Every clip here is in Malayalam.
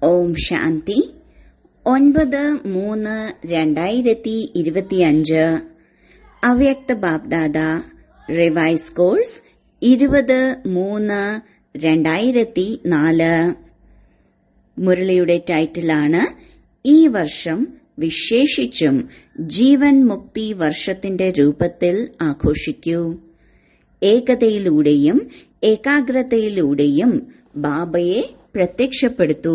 ഓം ശാന്തി ഒൻപത് മൂന്ന് രണ്ടായിരത്തി ഇരുപത്തിയഞ്ച് അവ്യക്ത ബാബ്ദാദ റിവൈസ് കോഴ്സ് ഇരുപത് മൂന്ന് രണ്ടായിരത്തി നാല് മുരളിയുടെ ടൈറ്റിലാണ് ഈ വർഷം വിശേഷിച്ചും ജീവൻ മുക്തി വർഷത്തിന്റെ രൂപത്തിൽ ആഘോഷിക്കൂ ഏകതയിലൂടെയും ഏകാഗ്രതയിലൂടെയും ബാബയെ പ്രത്യക്ഷപ്പെടുത്തൂ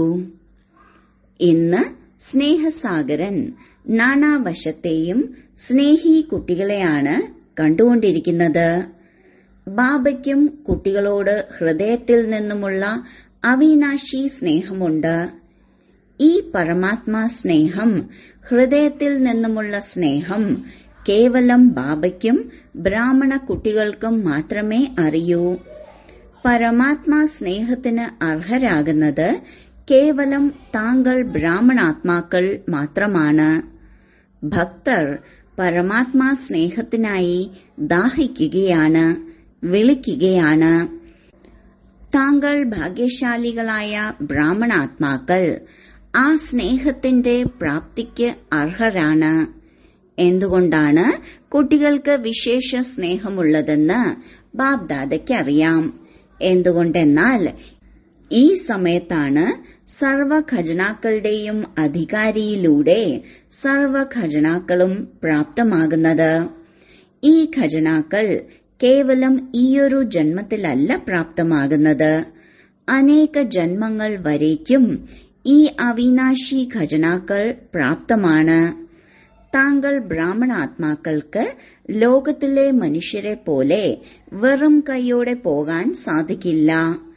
ഇന്ന് സ്നേഹസാഗരൻ നാനാവശത്തെയും സ്നേഹി കുട്ടികളെയാണ് കണ്ടുകൊണ്ടിരിക്കുന്നത് ബാബയ്ക്കും കുട്ടികളോട് ഹൃദയത്തിൽ നിന്നുമുള്ള അവിനാശി സ്നേഹമുണ്ട് ഈ പരമാത്മാ സ്നേഹം ഹൃദയത്തിൽ നിന്നുമുള്ള സ്നേഹം കേവലം ബാബയ്ക്കും ബ്രാഹ്മണ കുട്ടികൾക്കും മാത്രമേ അറിയൂ പരമാത്മാ സ്നേഹത്തിന് അർഹരാകുന്നത് കേവലം താങ്കൾ ബ്രാഹ്മണാത്മാക്കൾ മാത്രമാണ് ഭക്തർ പരമാത്മാ സ്നേഹത്തിനായി ദാഹിക്കുകയാണ് വിളിക്കുകയാണ് താങ്കൾ ഭാഗ്യശാലികളായ ബ്രാഹ്മണാത്മാക്കൾ ആ സ്നേഹത്തിന്റെ പ്രാപ്തിക്ക് അർഹരാണ് എന്തുകൊണ്ടാണ് കുട്ടികൾക്ക് വിശേഷ സ്നേഹമുള്ളതെന്ന് ബാബ്ദാദയ്ക്ക് അറിയാം എന്തുകൊണ്ടെന്നാൽ ഈ സമയത്താണ് സർവ ഖജനാക്കളുടെയും അധികാരിയിലൂടെ സർവ ഖജനാക്കളും പ്രാപ്തമാകുന്നത് ഈ ഖജനാക്കൾ കേവലം ഈയൊരു ജന്മത്തിലല്ല പ്രാപ്തമാകുന്നത് അനേക ജന്മങ്ങൾ വരേക്കും ഈ അവിനാശി ഖജനാക്കൾ പ്രാപ്തമാണ് താങ്കൾ ബ്രാഹ്മണാത്മാക്കൾക്ക് ലോകത്തിലെ മനുഷ്യരെ പോലെ വെറും കൈയോടെ പോകാൻ സാധിക്കില്ല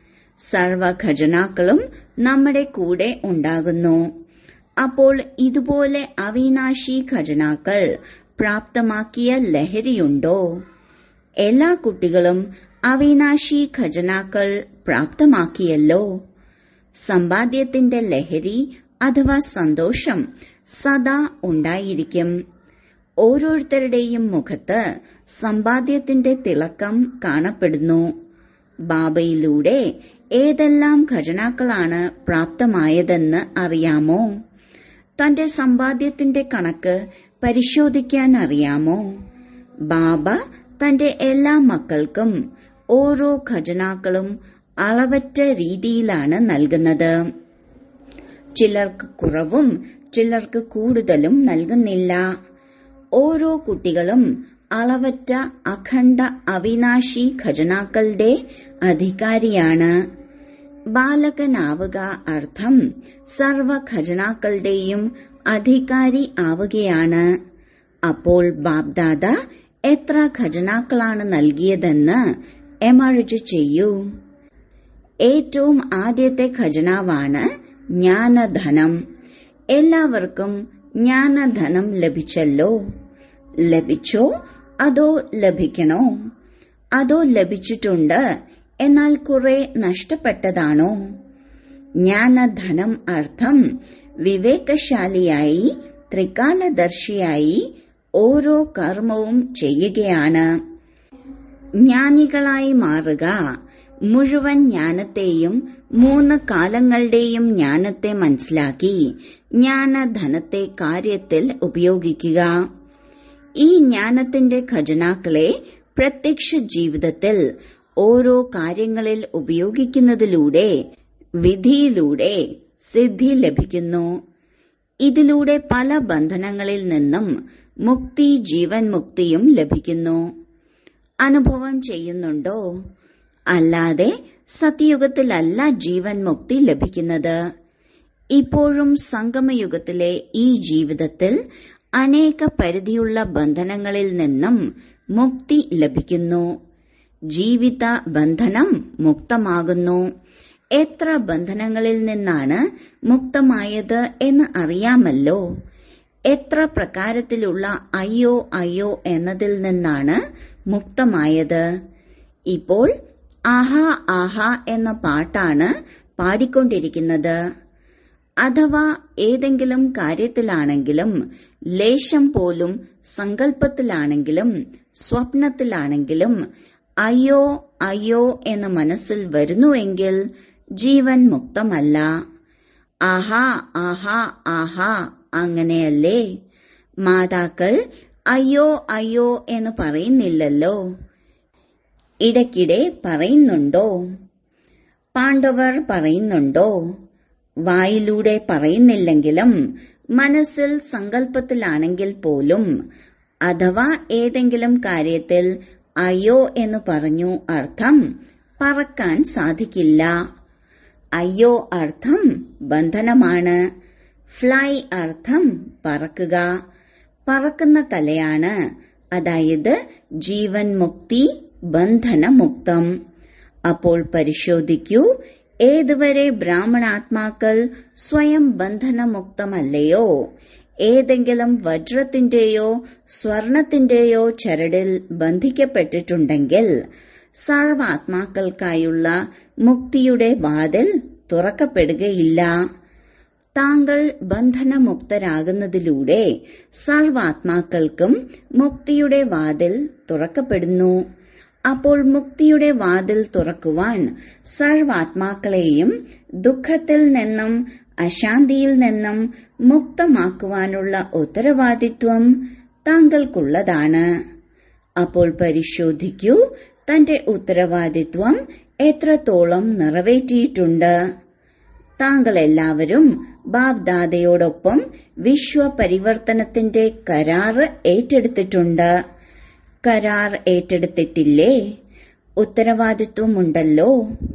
സർവ ഖജനാക്കളും നമ്മുടെ കൂടെ ഉണ്ടാകുന്നു അപ്പോൾ ഇതുപോലെ അവിനാശി ഖജനാക്കൾ പ്രാപ്തമാക്കിയ ലഹരിയുണ്ടോ എല്ലാ കുട്ടികളും അവിനാശി ഖജനാക്കൾ പ്രാപ്തമാക്കിയല്ലോ സമ്പാദ്യത്തിന്റെ ലഹരി അഥവാ സന്തോഷം സദാ ഉണ്ടായിരിക്കും ഓരോരുത്തരുടെയും മുഖത്ത് സമ്പാദ്യത്തിന്റെ തിളക്കം കാണപ്പെടുന്നു ബാബയിലൂടെ ഏതെല്ലാം ഖജനാക്കളാണ് പ്രാപ്തമായതെന്ന് അറിയാമോ തന്റെ സമ്പാദ്യത്തിന്റെ കണക്ക് പരിശോധിക്കാൻ അറിയാമോ ബാബ തന്റെ എല്ലാ മക്കൾക്കും ഓരോ ഖജനാക്കളും അളവറ്റ രീതിയിലാണ് നൽകുന്നത് ചിലർക്ക് കുറവും ചിലർക്ക് കൂടുതലും നൽകുന്നില്ല ഓരോ കുട്ടികളും അളവറ്റ അഖണ്ഡ അവിനാശി ഖജനാക്കളുടെ അധികാരിയാണ് ബാലകനാവുക അർത്ഥം സർവ ഖജനാക്കളുടെയും അധികാരി ആവുകയാണ് അപ്പോൾ ബാബ്ദാദ എത്ര ഖജനാക്കളാണ് നൽകിയതെന്ന് എമർജ് ചെയ്യൂ ഏറ്റവും ആദ്യത്തെ ഖജനാവാണ് ജ്ഞാനധനം എല്ലാവർക്കും ജ്ഞാനധനം ലഭിച്ചല്ലോ ലഭിച്ചോ അതോ ലഭിക്കണോ അതോ ലഭിച്ചിട്ടുണ്ട് എന്നാൽ കുറെ നഷ്ടപ്പെട്ടതാണോ ജ്ഞാനധനം അർത്ഥം വിവേകശാലിയായി ത്രികാലദർശിയായി ഓരോ കർമ്മവും ചെയ്യുകയാണ് ജ്ഞാനികളായി മാറുക മുഴുവൻ ജ്ഞാനത്തെയും മൂന്ന് കാലങ്ങളുടെയും ജ്ഞാനത്തെ മനസ്സിലാക്കി ജ്ഞാനധനത്തെ കാര്യത്തിൽ ഉപയോഗിക്കുക ഈ ജ്ഞാനത്തിന്റെ ഖജനാക്കളെ പ്രത്യക്ഷ ജീവിതത്തിൽ ഓരോ കാര്യങ്ങളിൽ ഉപയോഗിക്കുന്നതിലൂടെ വിധിയിലൂടെ സിദ്ധി ലഭിക്കുന്നു ഇതിലൂടെ പല ബന്ധനങ്ങളിൽ നിന്നും മുക്തി ജീവൻ മുക്തിയും ലഭിക്കുന്നു അനുഭവം ചെയ്യുന്നുണ്ടോ അല്ലാതെ സത്യയുഗത്തിലല്ല ജീവൻ മുക്തി ലഭിക്കുന്നത് ഇപ്പോഴും സംഗമയുഗത്തിലെ ഈ ജീവിതത്തിൽ അനേക പരിധിയുള്ള ബന്ധനങ്ങളിൽ നിന്നും മുക്തി ലഭിക്കുന്നു ജീവിത ബന്ധനം മുക്തമാകുന്നു എത്ര ബന്ധനങ്ങളിൽ നിന്നാണ് മുക്തമായത് എന്ന് അറിയാമല്ലോ എത്ര പ്രകാരത്തിലുള്ള അയ്യോ അയ്യോ എന്നതിൽ നിന്നാണ് മുക്തമായത് ഇപ്പോൾ ആഹാ ആഹാ എന്ന പാട്ടാണ് പാടിക്കൊണ്ടിരിക്കുന്നത് അഥവാ ഏതെങ്കിലും കാര്യത്തിലാണെങ്കിലും ലേശം പോലും സങ്കല്പത്തിലാണെങ്കിലും സ്വപ്നത്തിലാണെങ്കിലും അയ്യോ അയ്യോ എന്ന് മനസ്സിൽ വരുന്നുവെങ്കിൽ ജീവൻ മുക്തമല്ല ആഹാ ആഹാ ആഹാ അങ്ങനെയല്ലേ മാതാക്കൾ അയ്യോ അയ്യോ എന്ന് പറയുന്നില്ലല്ലോ ഇടയ്ക്കിടെ പറയുന്നുണ്ടോ പാണ്ഡവർ പറയുന്നുണ്ടോ വായിലൂടെ പറയുന്നില്ലെങ്കിലും മനസ്സിൽ സങ്കല്പത്തിലാണെങ്കിൽ പോലും അഥവാ ഏതെങ്കിലും കാര്യത്തിൽ അയ്യോ എന്ന് പറഞ്ഞു അർത്ഥം പറക്കാൻ സാധിക്കില്ല അയ്യോ അർത്ഥം ബന്ധനമാണ് ഫ്ലൈ അർത്ഥം പറക്കുക പറക്കുന്ന കലയാണ് അതായത് ജീവൻ മുക്തി ബന്ധനമുക്തം അപ്പോൾ പരിശോധിക്കൂ ഏതുവരെ ബ്രാഹ്മണാത്മാക്കൾ സ്വയം ബന്ധനമുക്തമല്ലയോ ഏതെങ്കിലും വജ്രത്തിന്റെയോ സ്വർണത്തിന്റെയോ ചരടിൽ ബന്ധിക്കപ്പെട്ടിട്ടുണ്ടെങ്കിൽ സർവാത്മാക്കൾക്കായുള്ള മുക്തിയുടെ വാതിൽ തുറക്കപ്പെടുകയില്ല താങ്കൾ ബന്ധനമുക്തരാകുന്നതിലൂടെ സർവാത്മാക്കൾക്കും മുക്തിയുടെ വാതിൽ തുറക്കപ്പെടുന്നു അപ്പോൾ മുക്തിയുടെ വാതിൽ തുറക്കുവാൻ സർവാത്മാക്കളെയും ദുഃഖത്തിൽ നിന്നും അശാന്തിയിൽ നിന്നും മുക്തമാക്കുവാനുള്ള ഉത്തരവാദിത്വം താങ്കൾക്കുള്ളതാണ് അപ്പോൾ പരിശോധിക്കൂ തന്റെ ഉത്തരവാദിത്വം എത്രത്തോളം നിറവേറ്റിയിട്ടുണ്ട് താങ്കൾ എല്ലാവരും ബാബ്ദാദയോടൊപ്പം വിശ്വപരിവർത്തനത്തിന്റെ കരാറ് ഏറ്റെടുത്തിട്ടുണ്ട് കരാർ ഏറ്റെടുത്തിട്ടില്ലേ ഉത്തരവാദിത്വമുണ്ടല്ലോ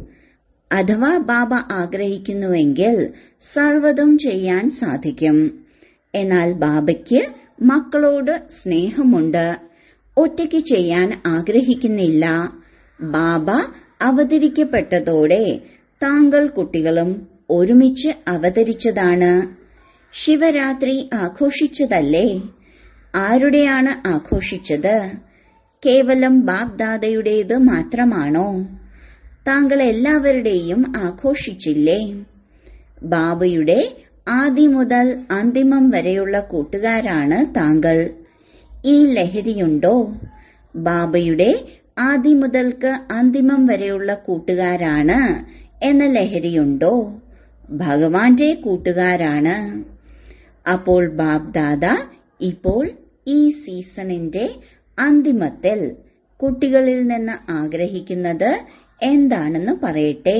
അഥവാ ബാബ ആഗ്രഹിക്കുന്നുവെങ്കിൽ സർവ്വതും ചെയ്യാൻ സാധിക്കും എന്നാൽ ബാബയ്ക്ക് മക്കളോട് സ്നേഹമുണ്ട് ഒറ്റയ്ക്ക് ചെയ്യാൻ ആഗ്രഹിക്കുന്നില്ല ബാബ അവതരിക്കപ്പെട്ടതോടെ താങ്കൾ കുട്ടികളും ഒരുമിച്ച് അവതരിച്ചതാണ് ശിവരാത്രി ആഘോഷിച്ചതല്ലേ ആരുടെയാണ് ആഘോഷിച്ചത് കേവലം ബാബ്ദാദയുടേത് മാത്രമാണോ താങ്കൾ എല്ലാവരുടെയും ആഘോഷിച്ചില്ലേ ബാബയുടെ ആദ്യം മുതൽ അന്തിമം വരെയുള്ള കൂട്ടുകാരാണ് താങ്കൾ ഈ ലഹരിയുണ്ടോ ബാബയുടെ ആദ്യം മുതൽക്ക് അന്തിമം വരെയുള്ള കൂട്ടുകാരാണ് എന്ന ലഹരിയുണ്ടോ ഭഗവാന്റെ കൂട്ടുകാരാണ് അപ്പോൾ ബാബ്ദാദ ഇപ്പോൾ ഈ സീസണിന്റെ അന്തിമത്തിൽ കുട്ടികളിൽ നിന്ന് ആഗ്രഹിക്കുന്നത് എന്താണെന്ന് പറയട്ടെ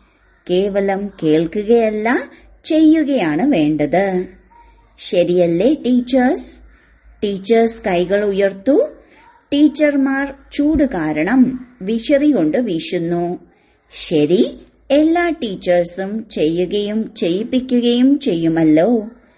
കേവലം കേൾക്കുകയല്ല ചെയ്യുകയാണ് വേണ്ടത് ശരിയല്ലേ ടീച്ചേഴ്സ് ടീച്ചേഴ്സ് കൈകൾ ഉയർത്തു ടീച്ചർമാർ ചൂട് കാരണം വിശറി കൊണ്ട് വീശുന്നു ശരി എല്ലാ ടീച്ചേഴ്സും ചെയ്യുകയും ചെയ്യിപ്പിക്കുകയും ചെയ്യുമല്ലോ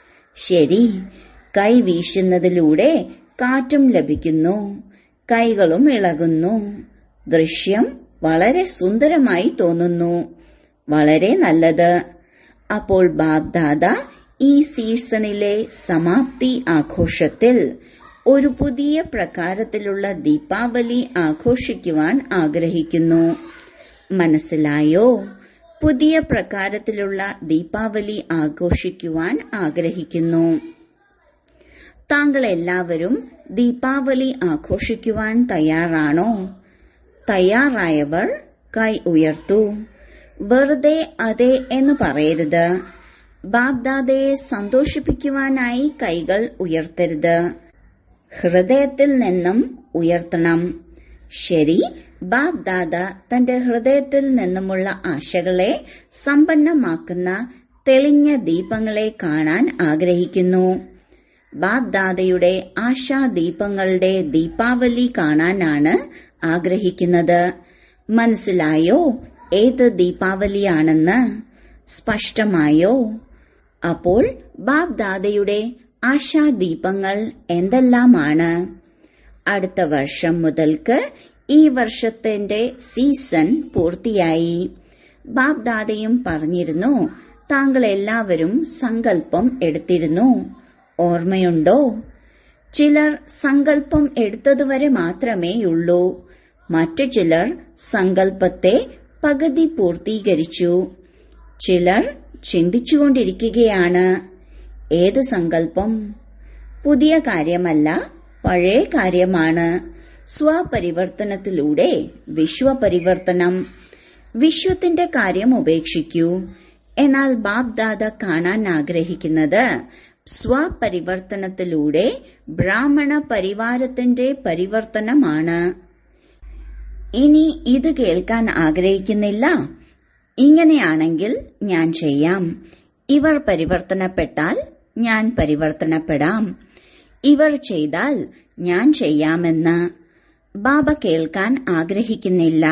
ശരി കൈ വീശുന്നതിലൂടെ കാറ്റും ലഭിക്കുന്നു കൈകളും ഇളകുന്നു ദൃശ്യം വളരെ സുന്ദരമായി തോന്നുന്നു വളരെ നല്ലത് അപ്പോൾ ബാബ്ദാദ ഈ സീസണിലെ സമാപ്തി ആഘോഷത്തിൽ ഒരു പുതിയ പ്രകാരത്തിലുള്ള ദീപാവലി ആഘോഷിക്കുവാൻ ആഗ്രഹിക്കുന്നു മനസ്സിലായോ പുതിയ പ്രകാരത്തിലുള്ള ദീപാവലി ആഘോഷിക്കുവാൻ ആഗ്രഹിക്കുന്നു താങ്കൾ എല്ലാവരും ദീപാവലി ആഘോഷിക്കുവാൻ തയ്യാറാണോ തയ്യാറായവർ കൈ ഉയർത്തു വെറുതെ അതെ എന്ന് പറയരുത് ബാബ്ദാദയെ സന്തോഷിപ്പിക്കുവാനായി കൈകൾ ഉയർത്തരുത് ഹൃദയത്തിൽ നിന്നും ഉയർത്തണം ശരി ബാബ്ദാദ തന്റെ ഹൃദയത്തിൽ നിന്നുമുള്ള ആശകളെ സമ്പന്നമാക്കുന്ന തെളിഞ്ഞ ദീപങ്ങളെ കാണാൻ ആഗ്രഹിക്കുന്നു ബാബ്ദാദയുടെ ആശാദീപങ്ങളുടെ ദീപാവലി കാണാനാണ് ആഗ്രഹിക്കുന്നത് മനസ്സിലായോ ഏത് ദീപാവലിയാണെന്ന് സ്പഷ്ടമായോ അപ്പോൾ ബാബ്ദാദയുടെ ആശാദീപങ്ങൾ എന്തെല്ലാമാണ് അടുത്ത വർഷം മുതൽക്ക് ഈ വർഷത്തിന്റെ സീസൺ പൂർത്തിയായി ബാബ്ദാദയും പറഞ്ഞിരുന്നു താങ്കൾ എല്ലാവരും സങ്കല്പം എടുത്തിരുന്നു ഓർമ്മയുണ്ടോ ചിലർ സങ്കല്പം എടുത്തതുവരെ മാത്രമേയുള്ളൂ മറ്റു ചിലർ സങ്കല്പത്തെ പകുതി പൂർത്തീകരിച്ചു ചിലർ ചിന്തിച്ചുകൊണ്ടിരിക്കുകയാണ് ഏത് സങ്കല്പം പുതിയ കാര്യമല്ല പഴയ കാര്യമാണ് സ്വപരിവർത്തനത്തിലൂടെ വിശ്വപരിവർത്തനം വിശ്വത്തിന്റെ കാര്യം ഉപേക്ഷിക്കൂ എന്നാൽ ബാബ് ദാദ കാണാൻ ആഗ്രഹിക്കുന്നത് സ്വപരിവർത്തനത്തിലൂടെ ബ്രാഹ്മണ പരിവാരത്തിന്റെ പരിവർത്തനമാണ് ഇനി ഇത് കേൾക്കാൻ ആഗ്രഹിക്കുന്നില്ല ഇങ്ങനെയാണെങ്കിൽ ഞാൻ ചെയ്യാം ഇവർ പരിവർത്തനപ്പെട്ടാൽ ഞാൻ പരിവർത്തനപ്പെടാം ഇവർ ചെയ്താൽ ഞാൻ ചെയ്യാമെന്ന് ബാബ കേൾക്കാൻ ആഗ്രഹിക്കുന്നില്ല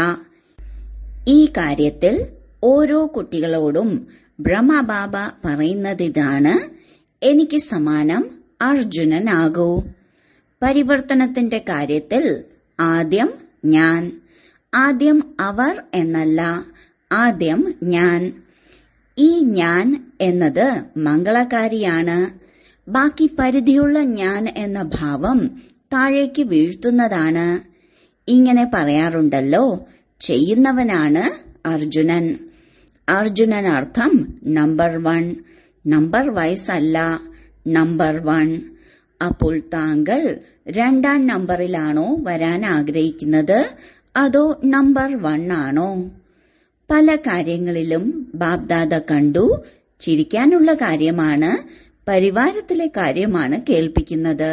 ഈ കാര്യത്തിൽ ഓരോ കുട്ടികളോടും ബ്രഹ്മബാബ പറയുന്നതിതാണ് എനിക്ക് സമാനം അർജുനനാകൂ പരിവർത്തനത്തിന്റെ കാര്യത്തിൽ ആദ്യം ഞാൻ ആദ്യം അവർ എന്നല്ല ആദ്യം ഞാൻ ഈ ഞാൻ എന്നത് മംഗളകാരിയാണ് ബാക്കി പരിധിയുള്ള ഞാൻ എന്ന ഭാവം താഴേക്ക് വീഴ്ത്തുന്നതാണ് ഇങ്ങനെ പറയാറുണ്ടല്ലോ ചെയ്യുന്നവനാണ് അർജുനൻ അർജുനൻ അർത്ഥം നമ്പർ വൺ നമ്പർ വൈസ് അല്ല നമ്പർ വൺ അപ്പോൾ താങ്കൾ രണ്ടാം നമ്പറിലാണോ വരാൻ ആഗ്രഹിക്കുന്നത് അതോ നമ്പർ വൺ ആണോ പല കാര്യങ്ങളിലും ബാബ്ദാദ കണ്ടു ചിരിക്കാനുള്ള കാര്യമാണ് പരിവാരത്തിലെ കാര്യമാണ് കേൾപ്പിക്കുന്നത്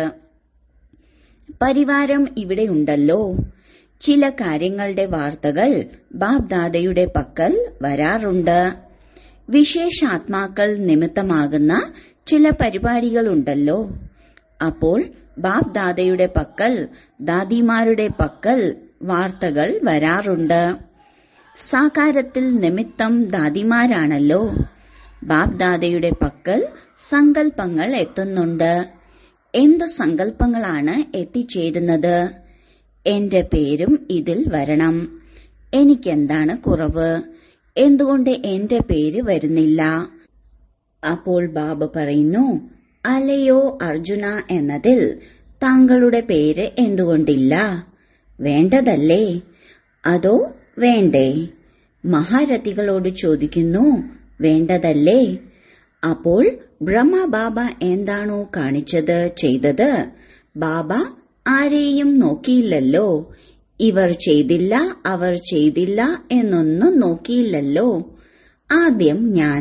പരിവാരം ഇവിടെ ഉണ്ടല്ലോ ചില കാര്യങ്ങളുടെ വാർത്തകൾ ബാബ്ദാദയുടെ പക്കൽ വരാറുണ്ട് വിശേഷാത്മാക്കൾ നിമിത്തമാകുന്ന ചില പരിപാടികളുണ്ടല്ലോ അപ്പോൾ ബാബ് ദാദയുടെ പക്കൽ ദാദിമാരുടെ പക്കൽ വാർത്തകൾ വരാറുണ്ട് സാകാരത്തിൽ നിമിത്തം ദാദിമാരാണല്ലോ ബാബ് ദാദയുടെ പക്കൽ സങ്കല്പങ്ങൾ എത്തുന്നുണ്ട് എന്ത് സങ്കല്പങ്ങളാണ് എത്തിച്ചേരുന്നത് എന്റെ പേരും ഇതിൽ വരണം എനിക്കെന്താണ് കുറവ് എന്തുകൊണ്ട് എന്റെ പേര് വരുന്നില്ല അപ്പോൾ ബാബ പറയുന്നു അലയോ അർജുന എന്നതിൽ താങ്കളുടെ പേര് എന്തുകൊണ്ടില്ല വേണ്ടതല്ലേ അതോ വേണ്ടേ മഹാരഥികളോട് ചോദിക്കുന്നു വേണ്ടതല്ലേ അപ്പോൾ ബ്രഹ്മ ബാബ എന്താണോ കാണിച്ചത് ചെയ്തത് ബാബ ആരെയും നോക്കിയില്ലല്ലോ ഇവർ ചെയ്തില്ല അവർ ചെയ്തില്ല എന്നൊന്നും നോക്കിയില്ലല്ലോ ആദ്യം ഞാൻ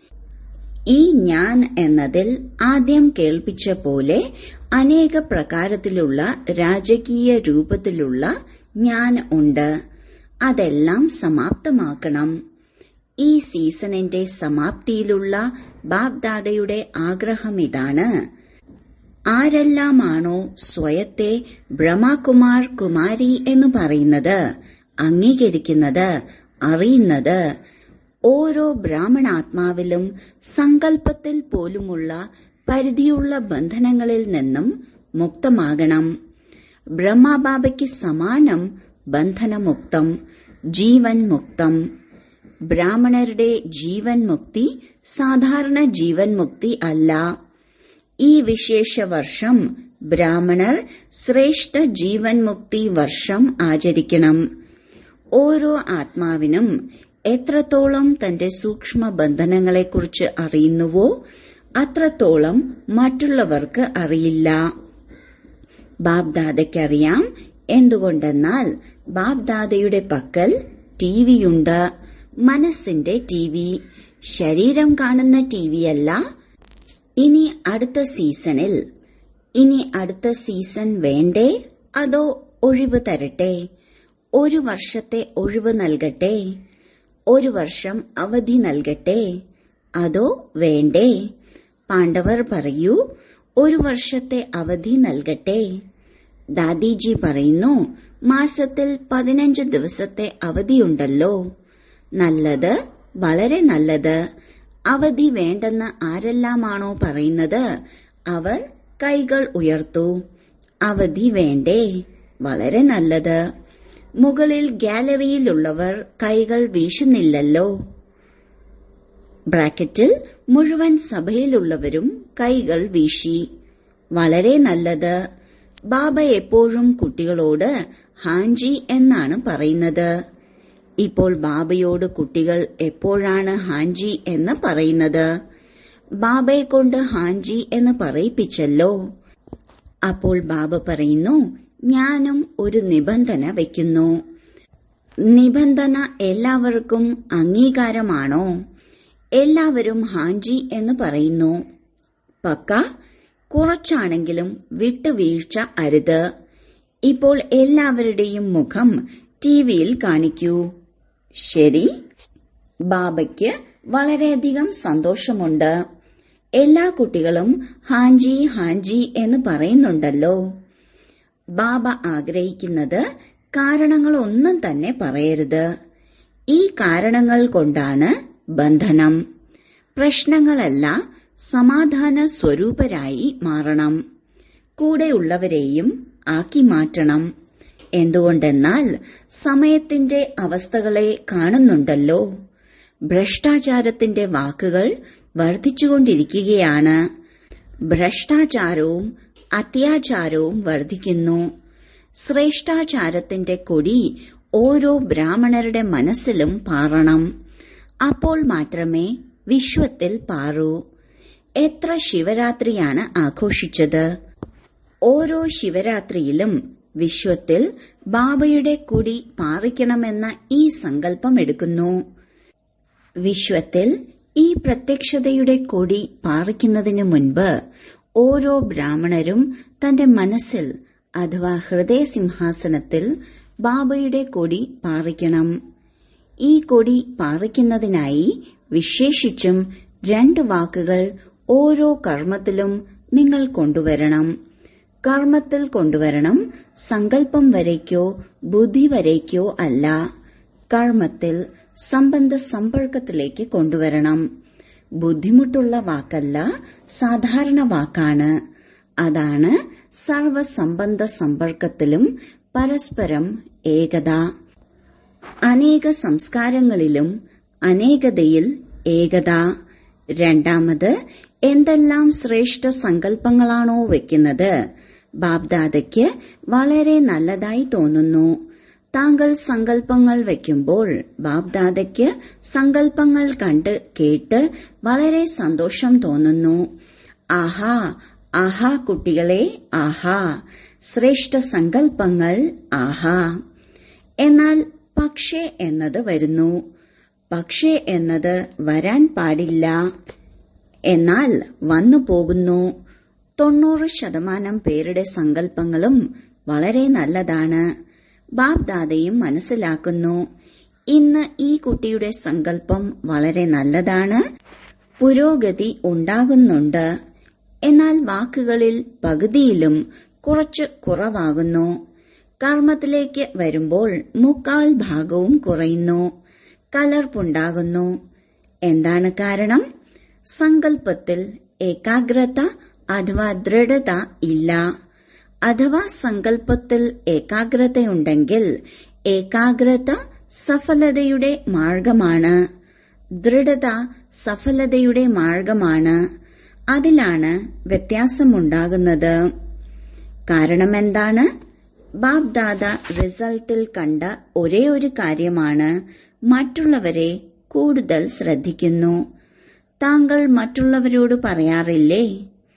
ഈ ഞാൻ എന്നതിൽ ആദ്യം കേൾപ്പിച്ച പോലെ അനേക പ്രകാരത്തിലുള്ള രാജകീയ രൂപത്തിലുള്ള ഞാൻ ഉണ്ട് അതെല്ലാം സമാപ്തമാക്കണം ഈ സീസണിന്റെ സമാപ്തിയിലുള്ള ബാബ്ദാദയുടെ ആഗ്രഹം ഇതാണ് ആരെല്ലാമാണോ സ്വയത്തെ ബ്രഹ്മകുമാർ കുമാരി എന്ന് പറയുന്നത് അംഗീകരിക്കുന്നത് അറിയുന്നത് ഓരോ ബ്രാഹ്മണാത്മാവിലും സങ്കല്പത്തിൽ പോലുമുള്ള പരിധിയുള്ള ബന്ധനങ്ങളിൽ നിന്നും മുക്തമാകണം ബ്രഹ്മബാബയ്ക്ക് സമാനം ബന്ധനമുക്തം ജീവൻ മുക്തം ബ്രാഹ്മണരുടെ ജീവൻ മുക്തി സാധാരണ ജീവൻ മുക്തി അല്ല ഈ വിശേഷ വർഷം ബ്രാഹ്മണർ ശ്രേഷ്ഠ ജീവൻ മുക്തി വർഷം ആചരിക്കണം ഓരോ ആത്മാവിനും എത്രത്തോളം തന്റെ സൂക്ഷ്മ ബന്ധനങ്ങളെക്കുറിച്ച് അറിയുന്നുവോ അത്രത്തോളം മറ്റുള്ളവർക്ക് അറിയില്ല ബാബ്ദാദയ്ക്കറിയാം എന്തുകൊണ്ടെന്നാൽ ബാബ്ദാദയുടെ പക്കൽ ടിവിയുണ്ട് മനസ്സിന്റെ ടിവി ശരീരം കാണുന്ന ടിവിയല്ല ഇനി അടുത്ത സീസണിൽ ഇനി അടുത്ത സീസൺ വേണ്ടേ അതോ ഒഴിവ് തരട്ടെ ഒരു വർഷത്തെ ഒഴിവ് നൽകട്ടെ ഒരു വർഷം അവധി നൽകട്ടെ അതോ വേണ്ടേ പാണ്ഡവർ പറയൂ ഒരു വർഷത്തെ അവധി നൽകട്ടെ ദാദിജി പറയുന്നു മാസത്തിൽ പതിനഞ്ച് ദിവസത്തെ അവധിയുണ്ടല്ലോ നല്ലത് വളരെ നല്ലത് അവധി വേണ്ടെന്ന് ആരെല്ലാമാണോ പറയുന്നത് അവർ കൈകൾ ഉയർത്തു അവധി വേണ്ടേ വളരെ നല്ലത് മുകളിൽ ഗാലറിയിലുള്ളവർ കൈകൾ വീശുന്നില്ലല്ലോ ബ്രാക്കറ്റിൽ മുഴുവൻ സഭയിലുള്ളവരും കൈകൾ വീശി വളരെ നല്ലത് ബാബ എപ്പോഴും കുട്ടികളോട് ഹാൻജി എന്നാണ് പറയുന്നത് ഇപ്പോൾ ബാബയോട് കുട്ടികൾ എപ്പോഴാണ് ഹാൻജി എന്ന് പറയുന്നത് ബാബയെ കൊണ്ട് ഹാൻജി എന്ന് പറയിപ്പിച്ചല്ലോ അപ്പോൾ ബാബ പറയുന്നു ഞാനും ഒരു നിബന്ധന വയ്ക്കുന്നു നിബന്ധന എല്ലാവർക്കും അംഗീകാരമാണോ എല്ലാവരും ഹാഞ്ചി എന്ന് പറയുന്നു പക്ക കുറച്ചാണെങ്കിലും വിട്ടുവീഴ്ച അരുത് ഇപ്പോൾ എല്ലാവരുടെയും മുഖം ടിവിയിൽ കാണിക്കൂ ശരി ബാബയ്ക്ക് വളരെയധികം സന്തോഷമുണ്ട് എല്ലാ കുട്ടികളും ഹാഞ്ചി ഹാഞ്ചി എന്ന് പറയുന്നുണ്ടല്ലോ ബാബ ആഗ്രഹിക്കുന്നത് കാരണങ്ങളൊന്നും തന്നെ പറയരുത് ഈ കാരണങ്ങൾ കൊണ്ടാണ് ബന്ധനം പ്രശ്നങ്ങളല്ല സമാധാന സ്വരൂപരായി മാറണം കൂടെയുള്ളവരെയും ആക്കി മാറ്റണം എന്തുകൊണ്ടെന്നാൽ സമയത്തിന്റെ അവസ്ഥകളെ കാണുന്നുണ്ടല്ലോ ഭ്രഷ്ടാചാരത്തിന്റെ വാക്കുകൾ വർദ്ധിച്ചുകൊണ്ടിരിക്കുകയാണ് ഭ്രഷ്ടാചാരവും അത്യാചാരവും വർദ്ധിക്കുന്നു ശ്രേഷ്ഠാചാരത്തിന്റെ കൊടി ഓരോ ബ്രാഹ്മണരുടെ മനസ്സിലും പാറണം അപ്പോൾ മാത്രമേ വിശ്വത്തിൽ പാറൂ എത്ര ശിവരാത്രിയാണ് ആഘോഷിച്ചത് ഓരോ ശിവരാത്രിയിലും വിശ്വത്തിൽ ബാബയുടെ കുടി പാറിക്കണമെന്ന ഈ സങ്കല്പം എടുക്കുന്നു വിശ്വത്തിൽ ഈ പ്രത്യക്ഷതയുടെ കൊടി പാറിക്കുന്നതിനു മുൻപ് ഓരോ ബ്രാഹ്മണരും തന്റെ മനസ്സിൽ അഥവാ ഹൃദയസിംഹാസനത്തിൽ ബാബയുടെ കൊടി പാറിക്കണം ഈ കൊടി പാറിക്കുന്നതിനായി വിശേഷിച്ചും രണ്ട് വാക്കുകൾ ഓരോ കർമ്മത്തിലും നിങ്ങൾ കൊണ്ടുവരണം കർമ്മത്തിൽ കൊണ്ടുവരണം സങ്കല്പം വരയ്ക്കോ ബുദ്ധി വരയ്ക്കോ അല്ല കർമ്മത്തിൽ സംബന്ധ സമ്പർക്കത്തിലേക്ക് കൊണ്ടുവരണം ബുദ്ധിമുട്ടുള്ള വാക്കല്ല സാധാരണ വാക്കാണ് അതാണ് സർവസംബന്ധ സമ്പർക്കത്തിലും പരസ്പരം ഏകത അനേക സംസ്കാരങ്ങളിലും അനേകതയിൽ ഏകത രണ്ടാമത് എന്തെല്ലാം ശ്രേഷ്ഠ സങ്കല്പങ്ങളാണോ വെക്കുന്നത് ബാബ്ദാദയ്ക്ക് വളരെ നല്ലതായി തോന്നുന്നു താങ്കൾ സങ്കല്പങ്ങൾ വയ്ക്കുമ്പോൾ ബാബ്ദാദയ്ക്ക് സങ്കല്പങ്ങൾ കണ്ട് കേട്ട് വളരെ സന്തോഷം തോന്നുന്നു ആഹാ ആഹാ കുട്ടികളെ ആഹാ ശ്രേഷ്ഠ സങ്കല്പങ്ങൾ ആഹാ എന്നാൽ പക്ഷേ എന്നത് വരുന്നു പക്ഷേ എന്നത് വരാൻ പാടില്ല എന്നാൽ വന്നു പോകുന്നു തൊണ്ണൂറ് ശതമാനം പേരുടെ സങ്കല്പങ്ങളും വളരെ നല്ലതാണ് ബാബ്ദാദയും മനസ്സിലാക്കുന്നു ഇന്ന് ഈ കുട്ടിയുടെ സങ്കല്പം വളരെ നല്ലതാണ് പുരോഗതി ഉണ്ടാകുന്നുണ്ട് എന്നാൽ വാക്കുകളിൽ പകുതിയിലും കുറച്ച് കുറവാകുന്നു കർമ്മത്തിലേക്ക് വരുമ്പോൾ മുക്കാൽ ഭാഗവും കുറയുന്നു കലർപ്പുണ്ടാകുന്നു എന്താണ് കാരണം സങ്കല്പത്തിൽ ഏകാഗ്രത അഥവാ ദൃഢത ഇല്ല അഥവാ സങ്കല്പത്തിൽ ഏകാഗ്രതയുണ്ടെങ്കിൽ ഏകാഗ്രത സഫലതയുടെ മാർഗമാണ് ദൃഢത സഫലതയുടെ മാർഗമാണ് അതിലാണ് വ്യത്യാസമുണ്ടാകുന്നത് കാരണമെന്താണ് ബാബ്ദാദ റിസൾട്ടിൽ കണ്ട ഒരേ ഒരു കാര്യമാണ് മറ്റുള്ളവരെ കൂടുതൽ ശ്രദ്ധിക്കുന്നു താങ്കൾ മറ്റുള്ളവരോട് പറയാറില്ലേ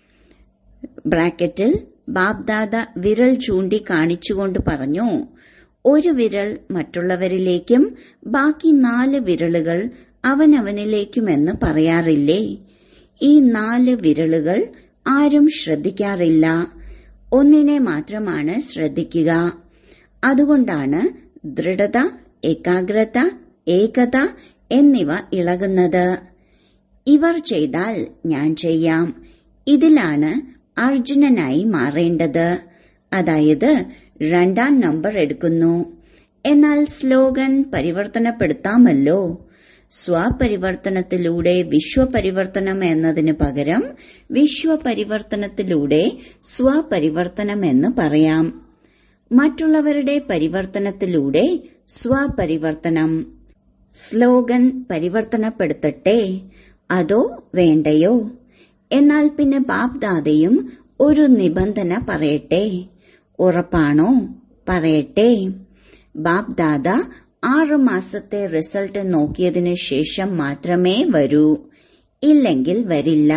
ബ്രാക്കറ്റിൽ ബാബ്ദാദ വിരൽ ചൂണ്ടി കാണിച്ചുകൊണ്ട് പറഞ്ഞു ഒരു വിരൽ മറ്റുള്ളവരിലേക്കും ബാക്കി നാല് വിരലുകൾ അവനവനിലേക്കുമെന്ന് പറയാറില്ലേ ഈ നാല് വിരലുകൾ ആരും ശ്രദ്ധിക്കാറില്ല ഒന്നിനെ മാത്രമാണ് ശ്രദ്ധിക്കുക അതുകൊണ്ടാണ് ദൃഢത ഏകാഗ്രത ഏകത എന്നിവ ഇളകുന്നത് ഇവർ ചെയ്താൽ ഞാൻ ചെയ്യാം ഇതിലാണ് അർജുനനായി മാറേണ്ടത് അതായത് രണ്ടാം നമ്പർ എടുക്കുന്നു എന്നാൽ സ്ലോഗൻ പരിവർത്തനപ്പെടുത്താമല്ലോ സ്വപരിവർത്തനത്തിലൂടെ വിശ്വപരിവർത്തനം എന്നതിന് പകരം വിശ്വപരിവർത്തനത്തിലൂടെ സ്വപരിവർത്തനം എന്ന് പറയാം മറ്റുള്ളവരുടെ പരിവർത്തനത്തിലൂടെ സ്വപരിവർത്തനം സ്ലോഗൻ പരിവർത്തനപ്പെടുത്തട്ടെ അതോ വേണ്ടയോ എന്നാൽ പിന്നെ ബാപ്ദാദയും ഒരു നിബന്ധന പറയട്ടെ ഉറപ്പാണോ പറയട്ടെ ബാപ്ദാദ ആറു മാസത്തെ റിസൾട്ട് നോക്കിയതിനു ശേഷം മാത്രമേ വരൂ ഇല്ലെങ്കിൽ വരില്ല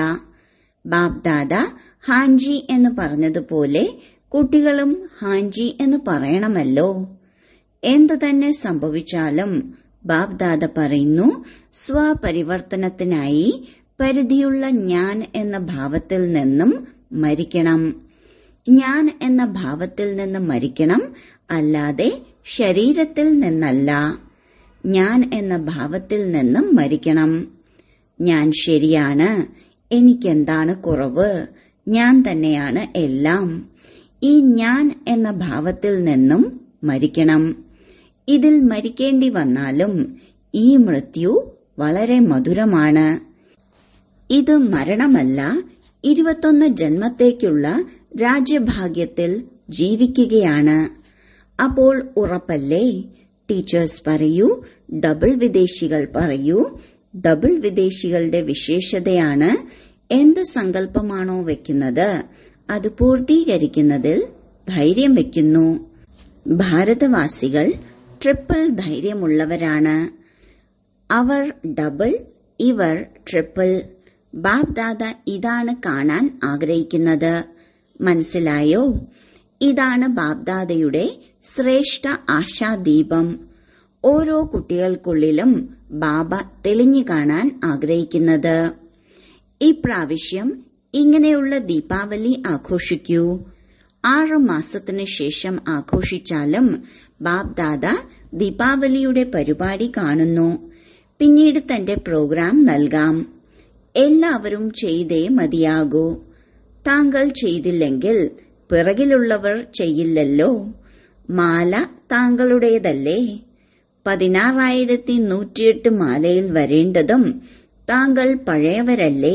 ബാപ്ദാദ ഹാൻജി എന്ന് പറഞ്ഞതുപോലെ കുട്ടികളും ഹാൻജി എന്ന് പറയണമല്ലോ എന്തു തന്നെ സംഭവിച്ചാലും ബാബ്ദാദ പറയുന്നു സ്വപരിവർത്തനത്തിനായി പരിധിയുള്ള ഞാൻ എന്ന ഭാവത്തിൽ നിന്നും മരിക്കണം ഞാൻ എന്ന ഭാവത്തിൽ നിന്ന് മരിക്കണം അല്ലാതെ ശരീരത്തിൽ നിന്നല്ല ഞാൻ എന്ന ഭാവത്തിൽ നിന്നും മരിക്കണം ഞാൻ ശരിയാണ് എനിക്കെന്താണ് കുറവ് ഞാൻ തന്നെയാണ് എല്ലാം ഈ ഞാൻ എന്ന ഭാവത്തിൽ നിന്നും മരിക്കണം ഇതിൽ മരിക്കേണ്ടി വന്നാലും ഈ മൃത്യു വളരെ മധുരമാണ് ഇത് മരണമല്ല ഇരുപത്തൊന്ന് ജന്മത്തേക്കുള്ള രാജ്യഭാഗ്യത്തിൽ ജീവിക്കുകയാണ് അപ്പോൾ ഉറപ്പല്ലേ ടീച്ചേഴ്സ് പറയൂ ഡബിൾ വിദേശികൾ പറയൂ ഡബിൾ വിദേശികളുടെ വിശേഷതയാണ് എന്ത് സങ്കല്പമാണോ വെക്കുന്നത് അത് പൂർത്തീകരിക്കുന്നതിൽ ധൈര്യം വെക്കുന്നു ഭാരതവാസികൾ ട്രിപ്പിൾ ധൈര്യമുള്ളവരാണ് അവർ ഡബിൾ ഇവർ ട്രിപ്പിൾ ബാബ്ദാദ ഇതാണ് കാണാൻ ആഗ്രഹിക്കുന്നത് മനസ്സിലായോ ഇതാണ് ബാബ്ദാദയുടെ ശ്രേഷ്ഠ ആശാദീപം ഓരോ കുട്ടികൾക്കുള്ളിലും ബാബ തെളിഞ്ഞു കാണാൻ ആഗ്രഹിക്കുന്നത് ഇപ്രാവശ്യം ഇങ്ങനെയുള്ള ദീപാവലി ആഘോഷിക്കൂ ആറ് മാസത്തിനു ശേഷം ആഘോഷിച്ചാലും ബാബ്ദാദ ദീപാവലിയുടെ പരിപാടി കാണുന്നു പിന്നീട് തന്റെ പ്രോഗ്രാം നൽകാം എല്ലാവരും ചെയ്തേ മതിയാകൂ താങ്കൾ ചെയ്തില്ലെങ്കിൽ പിറകിലുള്ളവർ ചെയ്യില്ലല്ലോ മാല താങ്കളുടേതല്ലേ പതിനാറായിരത്തി നൂറ്റിയെട്ട് മാലയിൽ വരേണ്ടതും താങ്കൾ പഴയവരല്ലേ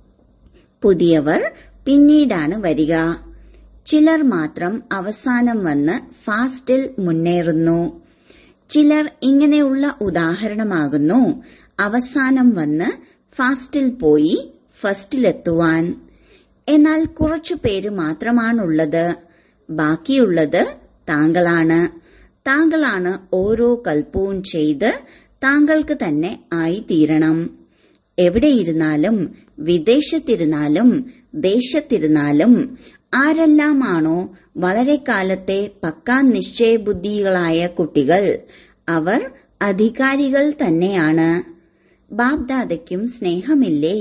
പുതിയവർ പിന്നീടാണ് വരിക ചിലർ മാത്രം അവസാനം വന്ന് ഫാസ്റ്റിൽ മുന്നേറുന്നു ചിലർ ഇങ്ങനെയുള്ള ഉദാഹരണമാകുന്നു അവസാനം വന്ന് ഫാസ്റ്റിൽ പോയി ഫസ്റ്റിലെത്തുവാൻ എന്നാൽ കുറച്ചു പേര് മാത്രമാണുള്ളത് ബാക്കിയുള്ളത് താങ്കളാണ് താങ്കളാണ് ഓരോ കൽപ്പവും ചെയ്ത് താങ്കൾക്ക് തന്നെ ആയിത്തീരണം എവിടെയിരുന്നാലും വിദേശത്തിരുന്നാലും ദേശത്തിരുന്നാലും ആരെല്ലാമാണോ വളരെ കാലത്തെ പക്കാ നിശ്ചയബുദ്ധികളായ കുട്ടികൾ അവർ അധികാരികൾ തന്നെയാണ് ബാബ്ദാദയ്ക്കും സ്നേഹമില്ലേ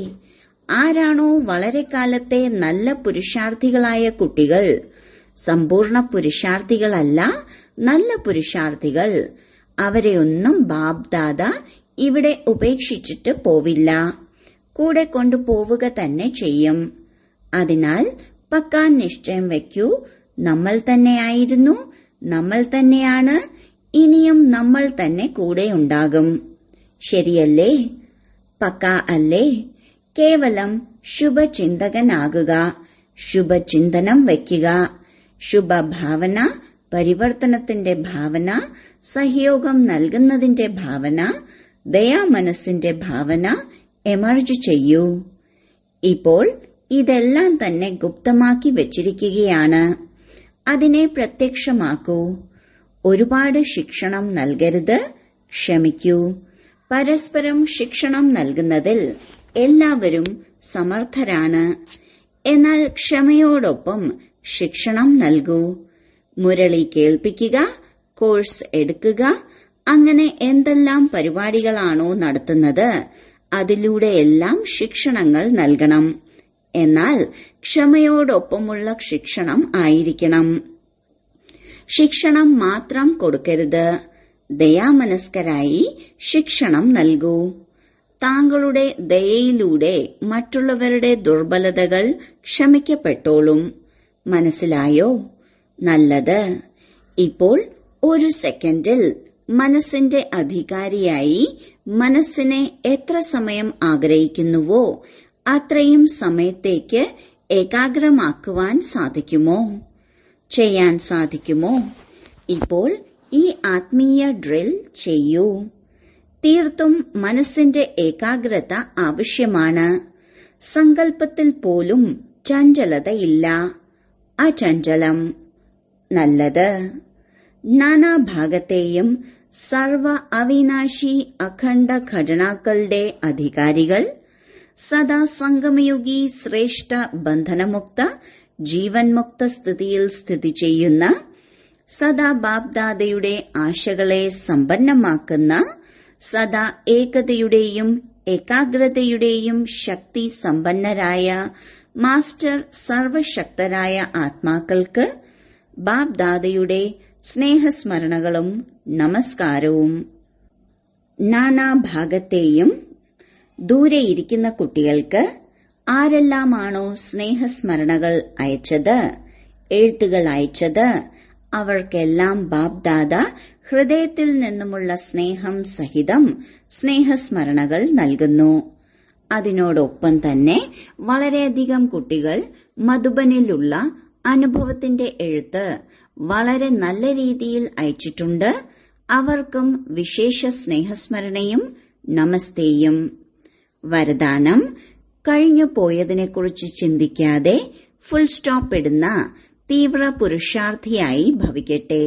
ആരാണോ വളരെ കാലത്തെ നല്ല പുരുഷാർത്ഥികളായ കുട്ടികൾ സമ്പൂർണ്ണ പുരുഷാർത്ഥികളല്ല നല്ല പുരുഷാർത്ഥികൾ അവരെയൊന്നും ബാബ്ദാദ ഇവിടെ ഉപേക്ഷിച്ചിട്ട് പോവില്ല കൂടെ കൊണ്ടുപോവുക തന്നെ ചെയ്യും അതിനാൽ പക്കാ നിശ്ചയം വയ്ക്കൂ നമ്മൾ തന്നെയായിരുന്നു നമ്മൾ തന്നെയാണ് ഇനിയും നമ്മൾ തന്നെ കൂടെ ഉണ്ടാകും ശരിയല്ലേ പക്ക അല്ലേ കേവലം ശുഭചിന്തകനാകുക ശുഭചിന്തനം വയ്ക്കുക ശുഭഭാവന പരിവർത്തനത്തിന്റെ ഭാവന സഹയോഗം നൽകുന്നതിന്റെ ഭാവന ദയാമനസ്സിന്റെ ഭാവന എമർജ് ചെയ്യൂ ഇപ്പോൾ ഇതെല്ലാം തന്നെ ഗുപ്തമാക്കി വച്ചിരിക്കുകയാണ് അതിനെ പ്രത്യക്ഷമാക്കൂ ഒരുപാട് ശിക്ഷണം നൽകരുത് ക്ഷമിക്കൂ പരസ്പരം ശിക്ഷണം നൽകുന്നതിൽ എല്ലാവരും സമർത്ഥരാണ് എന്നാൽ ക്ഷമയോടൊപ്പം ശിക്ഷണം നൽകൂ മുരളി കേൾപ്പിക്കുക കോഴ്സ് എടുക്കുക അങ്ങനെ എന്തെല്ലാം പരിപാടികളാണോ നടത്തുന്നത് അതിലൂടെയെല്ലാം ശിക്ഷണങ്ങൾ നൽകണം എന്നാൽ ക്ഷമയോടൊപ്പമുള്ള ശിക്ഷണം ആയിരിക്കണം ശിക്ഷണം മാത്രം കൊടുക്കരുത് ദയാമനസ്കരായി ശിക്ഷണം നൽകൂ താങ്കളുടെ ദയയിലൂടെ മറ്റുള്ളവരുടെ ദുർബലതകൾ ക്ഷമിക്കപ്പെട്ടോളും മനസ്സിലായോ നല്ലത് ഇപ്പോൾ ഒരു സെക്കൻഡിൽ മനസ്സിന്റെ അധികാരിയായി മനസ്സിനെ എത്ര സമയം ആഗ്രഹിക്കുന്നുവോ അത്രയും സമയത്തേക്ക് ഏകാഗ്രമാക്കുവാൻ സാധിക്കുമോ ചെയ്യാൻ സാധിക്കുമോ ഇപ്പോൾ ഈ ആത്മീയ ഡ്രിൽ ചെയ്യൂ തീർത്തും മനസ്സിന്റെ ഏകാഗ്രത ആവശ്യമാണ് സങ്കല്പത്തിൽ പോലും ചഞ്ചലതയില്ല അചഞ്ചലം നല്ലത് നാനാഭാഗത്തെയും സർവ അവിനാശി അഖണ്ഡ ഘടനാക്കളുടെ അധികാരികൾ സദാ സംഗമയുഗി ശ്രേഷ്ഠ ബന്ധനമുക്ത ജീവൻമുക്ത സ്ഥിതിയിൽ സ്ഥിതി ചെയ്യുന്ന സദാ ബാബ്ദാദയുടെ ആശകളെ സമ്പന്നമാക്കുന്ന സദാ ഏകതയുടെയും ഏകാഗ്രതയുടെയും ശക്തി സമ്പന്നരായ മാസ്റ്റർ സർവശക്തരായ ആത്മാക്കൾക്ക് ബാബ്ദാദയുടെ സ്നേഹസ്മരണകളും നമസ്കാരവും നാനാഭാഗത്തെയും ദൂരെയിരിക്കുന്ന കുട്ടികൾക്ക് ആരെല്ലാമാണോ സ്നേഹസ്മരണകൾ അയച്ചത് എഴുത്തുകൾ അയച്ചത് അവർക്കെല്ലാം ബാബ്ദാദ ഹൃദയത്തിൽ നിന്നുമുള്ള സ്നേഹം സഹിതം സ്നേഹസ്മരണകൾ നൽകുന്നു അതിനോടൊപ്പം തന്നെ വളരെയധികം കുട്ടികൾ മധുബനിലുള്ള അനുഭവത്തിന്റെ എഴുത്ത് വളരെ നല്ല രീതിയിൽ അയച്ചിട്ടുണ്ട് അവർക്കും വിശേഷ സ്നേഹസ്മരണയും നമസ്തേയും വരദാനം കഴിഞ്ഞു പോയതിനെക്കുറിച്ച് ചിന്തിക്കാതെ ഫുൾ സ്റ്റോപ്പ് ഇടുന്ന തീവ്ര പുരുഷാർത്ഥിയായി ഭവിക്കട്ടെ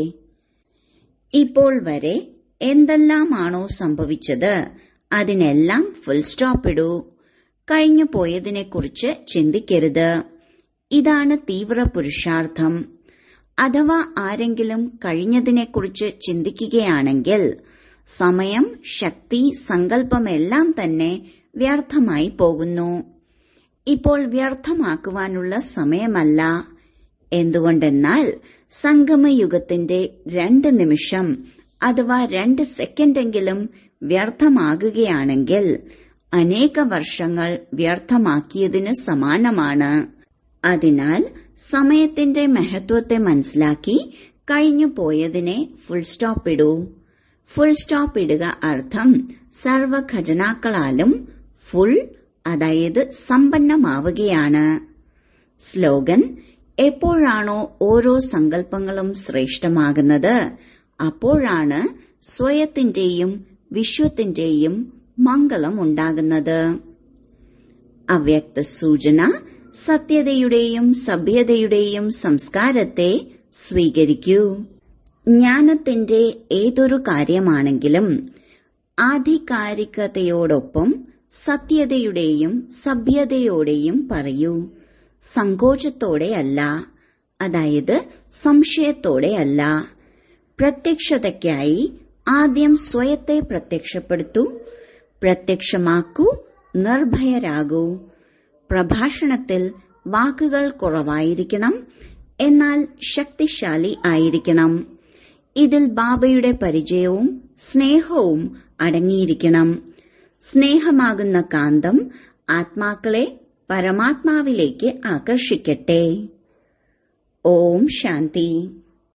ഇപ്പോൾ വരെ എന്തെല്ലാമാണോ സംഭവിച്ചത് അതിനെല്ലാം ഫുൾ സ്റ്റോപ്പ് ഇടൂ കഴിഞ്ഞു പോയതിനെക്കുറിച്ച് ചിന്തിക്കരുത് ഇതാണ് തീവ്ര പുരുഷാർത്ഥം അഥവാ ആരെങ്കിലും കഴിഞ്ഞതിനെക്കുറിച്ച് ചിന്തിക്കുകയാണെങ്കിൽ സമയം ശക്തി സങ്കല്പമെല്ലാം തന്നെ വ്യർത്ഥമായി പോകുന്നു ഇപ്പോൾ വ്യർത്ഥമാക്കുവാനുള്ള സമയമല്ല എന്തുകൊണ്ടെന്നാൽ സംഗമയുഗത്തിന്റെ രണ്ട് നിമിഷം അഥവാ രണ്ട് സെക്കൻഡെങ്കിലും വ്യർത്ഥമാകുകയാണെങ്കിൽ അനേക വർഷങ്ങൾ വ്യർത്ഥമാക്കിയതിന് സമാനമാണ് അതിനാൽ സമയത്തിന്റെ മഹത്വത്തെ മനസ്സിലാക്കി കഴിഞ്ഞു പോയതിനെ ഫുൾ സ്റ്റോപ്പ് ഇടൂ ഫുൾ സ്റ്റോപ്പ് ഇടുക അർത്ഥം സർവ ഖജനാക്കളാലും ഫുൾ അതായത് സമ്പന്നമാവുകയാണ് സ്ലോഗൻ എപ്പോഴാണോ ഓരോ സങ്കല്പങ്ങളും ശ്രേഷ്ഠമാകുന്നത് അപ്പോഴാണ് സ്വയത്തിന്റെയും വിശ്വത്തിന്റെയും മംഗളം ഉണ്ടാകുന്നത് അവ്യക്ത സൂചന സത്യതയുടെയും സഭ്യതയുടെയും സംസ്കാരത്തെ സ്വീകരിക്കൂ ജ്ഞാനത്തിന്റെ ഏതൊരു കാര്യമാണെങ്കിലും ആധികാരികതയോടൊപ്പം സത്യതയുടെയും സഭ്യതയോടെയും പറയൂ സങ്കോചത്തോടെയല്ല അതായത് സംശയത്തോടെയല്ല പ്രത്യക്ഷതയ്ക്കായി ആദ്യം സ്വയത്തെ പ്രത്യക്ഷപ്പെടുത്തൂ പ്രത്യക്ഷമാക്കൂ നിർഭയരാകൂ പ്രഭാഷണത്തിൽ വാക്കുകൾ കുറവായിരിക്കണം എന്നാൽ ശക്തിശാലി ആയിരിക്കണം ഇതിൽ ബാബയുടെ പരിചയവും സ്നേഹവും അടങ്ങിയിരിക്കണം സ്നേഹമാകുന്ന കാന്തം ആത്മാക്കളെ പരമാത്മാവിലേക്ക് ആകർഷിക്കട്ടെ ഓം ശാന്തി